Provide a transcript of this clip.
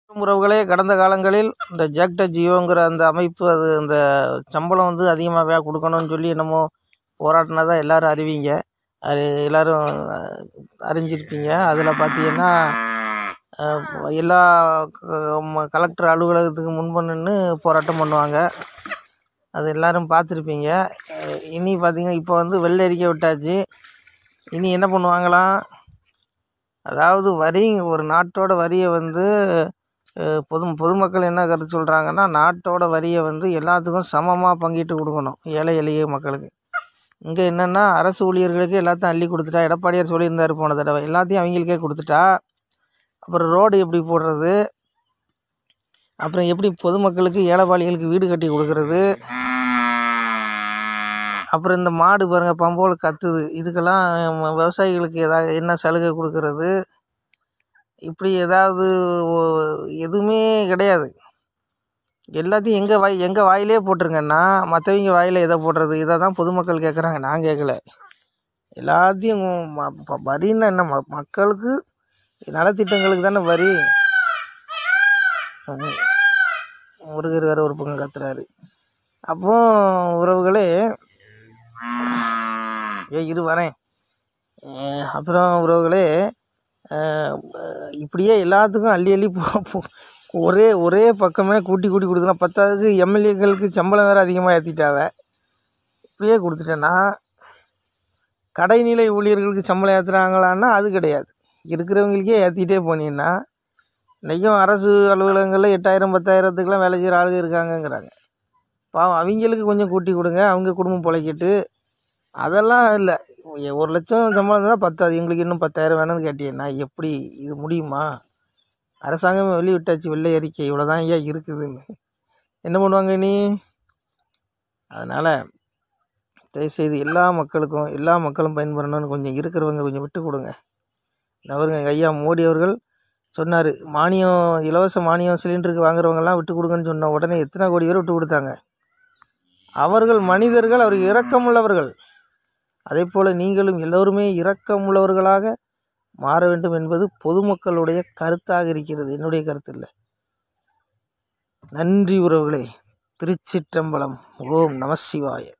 உறவுகளே கடந்த காலங்களில் இந்த ஜாக்ட ஜியோங்கிற அந்த அமைப்பு அது அந்த சம்பளம் வந்து அதிகமாகவே கொடுக்கணும்னு சொல்லி என்னமோ போராடினதா எல்லோரும் அறிவீங்க அது எல்லோரும் அறிஞ்சிருப்பீங்க அதில் பார்த்தீங்கன்னா அஹ், எல்லா க- ம- கலெக்டர் அலுவலகத்துக்கு முன்பு நின்று போராட்டம் பண்ணுவாங்க அது எல்லோரும் பார்த்துருப்பீங்க அஹ், இனி பார்த்தீங்கன்னா இப்போ வந்து வெள்ளை அறிக்கை விட்டாச்சு இனி என்ன பண்ணுவாங்களாம் அதாவது வரி ஒரு நாட்டோட வரியை வந்து அஹ், பொது பொதுமக்கள் என்ன கருத்து சொல்கிறாங்கன்னா நாட்டோட வரியை வந்து எல்லாத்துக்கும் சமமாக பங்கிட்டு கொடுக்கணும் ஏழை எளிய மக்களுக்கு இங்கே என்னென்னா அரசு ஊழியர்களுக்கு எல்லாத்தையும் அள்ளி கொடுத்துட்டா எடப்பாடியார் சொல்லியிருந்தார் போன தடவை எல்லாத்தையும் அவங்களுக்கே கொடுத்துட்டா அப்புறம் ரோடு எப்படி போடுறது அப்புறம் எப்படி பொதுமக்களுக்கு ஏழைப்பாளிகளுக்கு வீடு கட்டி கொடுக்கறது அப்புறம் இந்த மாடு பாருங்கள் பம்போல் கத்துது இதுக்கெல்லாம் ம- விவசாயிகளுக்கு ஏதாவது என்ன சலுகை கொடுக்கறது இப்படி ஏதாவது ஒ- எதுவுமே கிடையாது எல்லாத்தையும் எங்கள் வாய் எங்கள் வாயிலே போட்டுருங்கன்னா மற்றவங்க வாயில் எதை போடுறது இதை தான் பொதுமக்கள் கேட்குறாங்க நான் கேட்கல எல்லாத்தையும் ம- ப- வரின்னா என்ன ம- மக்களுக்கு நலத்திட்டங்களுக்கு தானே வரி ம். முருகர் வேறு ஒரு பக்கம் கத்துறாரு அப்போ உறவுகளே ஏ இரு வரேன் அஹ் அப்புறம் உறவுகளே அஹ் இப்படியே எல்லாத்துக்கும் அள்ளி அள்ளி போ- போ- ஒரே ஒரே பக்கமே கூட்டி கூட்டி கொடுத்தனா பத்தாவதுக்கு எம்எல்ஏக்களுக்கு சம்பளம் வேறு அதிகமாக ஏற்றிட்டாவ இப்படியே கொடுத்துட்டேன்னா கடைநிலை ஊழியர்களுக்கு சம்பளம் ஏற்றுறாங்களான்னா அது கிடையாது இருக்கிறவங்களுக்கே ஏற்றிட்டே போனீங்கன்னா இன்றைக்கும் அரசு அலுவலகங்களில் எட்டாயிரம் பத்தாயிரத்துக்குலாம் வேலை செய்கிற ஆளுங்க இருக்காங்கங்கிறாங்க பாவம் அவங்களுக்கு கொஞ்சம் கூட்டி கொடுங்க அவங்க குடும்பம் பிழைக்கட்டு அதெல்லாம் இல்லை ஒரு லட்சம் சம்பளம் தான் பத்தாது எங்களுக்கு இன்னும் பத்தாயிரம் வேணும்னு கேட்டீங்கன்னா எப்படி இது முடியுமா அரசாங்கமே வெளியிட்டாச்சு வெள்ளை அறிக்கை இவ்வளோ தான் ஐயா இருக்குதுன்னு என்ன பண்ணுவாங்க நீ அதனால் தயவுசெய்து எல்லா மக்களுக்கும் எல்லா மக்களும் பயன்பெறணும்னு கொஞ்சம் இருக்கிறவங்க கொஞ்சம் விட்டு கொடுங்க அவருங்க எங்கள் ஐயா மோடி அவர்கள் சொன்னார் மானியம் இலவச மானியம் சிலிண்டருக்கு வாங்குறவங்கெல்லாம் விட்டு கொடுங்கன்னு சொன்ன உடனே எத்தனை கோடி பேர் விட்டு கொடுத்தாங்க அவர்கள் மனிதர்கள் அவர் இரக்கமுள்ளவர்கள் அதே போல் நீங்களும் எல்லோருமே இரக்கமுள்ளவர்களாக மாற வேண்டும் என்பது பொதுமக்களுடைய கருத்தாக இருக்கிறது என்னுடைய கருத்து இல்லை நன்றி உறவுகளே திருச்சிற்றம்பலம் ஓம் நம சிவாய